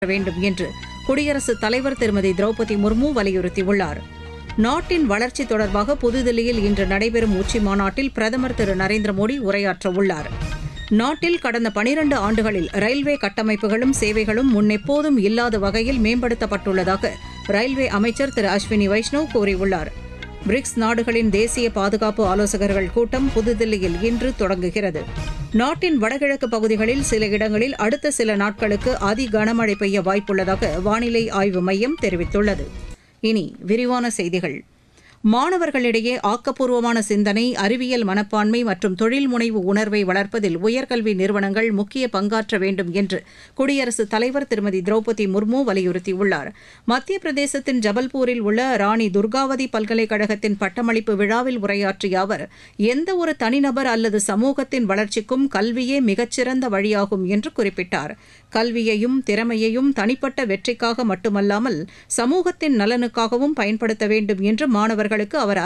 வேண்டும் என்று குடியரசுத் தலைவர் திருமதி திரௌபதி முர்மு வலியுறுத்தியுள்ளார் நாட்டின் வளர்ச்சி தொடர்பாக புதுதில்லியில் இன்று நடைபெறும் உச்சி மாநாட்டில் பிரதமர் திரு நரேந்திர மோடி உரையாற்றவுள்ளார் நாட்டில் கடந்த பனிரண்டு ஆண்டுகளில் ரயில்வே கட்டமைப்புகளும் சேவைகளும் முன்னெப்போதும் இல்லாத வகையில் மேம்படுத்தப்பட்டுள்ளதாக ரயில்வே அமைச்சர் திரு அஸ்வினி வைஷ்ணவ் கூறியுள்ளார் பிரிக்ஸ் நாடுகளின் தேசிய பாதுகாப்பு ஆலோசகர்கள் கூட்டம் புதுதில்லியில் இன்று தொடங்குகிறது நாட்டின் வடகிழக்கு பகுதிகளில் சில இடங்களில் அடுத்த சில நாட்களுக்கு அதி கனமழை பெய்ய வாய்ப்புள்ளதாக வானிலை ஆய்வு மையம் தெரிவித்துள்ளது இனி விரிவான செய்திகள் மாணவர்களிடையே ஆக்கப்பூர்வமான சிந்தனை அறிவியல் மனப்பான்மை மற்றும் தொழில் முனைவு உணர்வை வளர்ப்பதில் உயர்கல்வி நிறுவனங்கள் முக்கிய பங்காற்ற வேண்டும் என்று குடியரசுத் தலைவர் திருமதி திரௌபதி முர்மு வலியுறுத்தியுள்ளார் மத்திய பிரதேசத்தின் ஜபல்பூரில் உள்ள ராணி துர்காவதி பல்கலைக்கழகத்தின் பட்டமளிப்பு விழாவில் உரையாற்றிய அவர் எந்த ஒரு தனிநபர் அல்லது சமூகத்தின் வளர்ச்சிக்கும் கல்வியே மிகச்சிறந்த வழியாகும் என்று குறிப்பிட்டார் கல்வியையும் திறமையையும் தனிப்பட்ட வெற்றிக்காக மட்டுமல்லாமல் சமூகத்தின் நலனுக்காகவும் பயன்படுத்த வேண்டும் என்று மாணவர்களுக்கு அவர்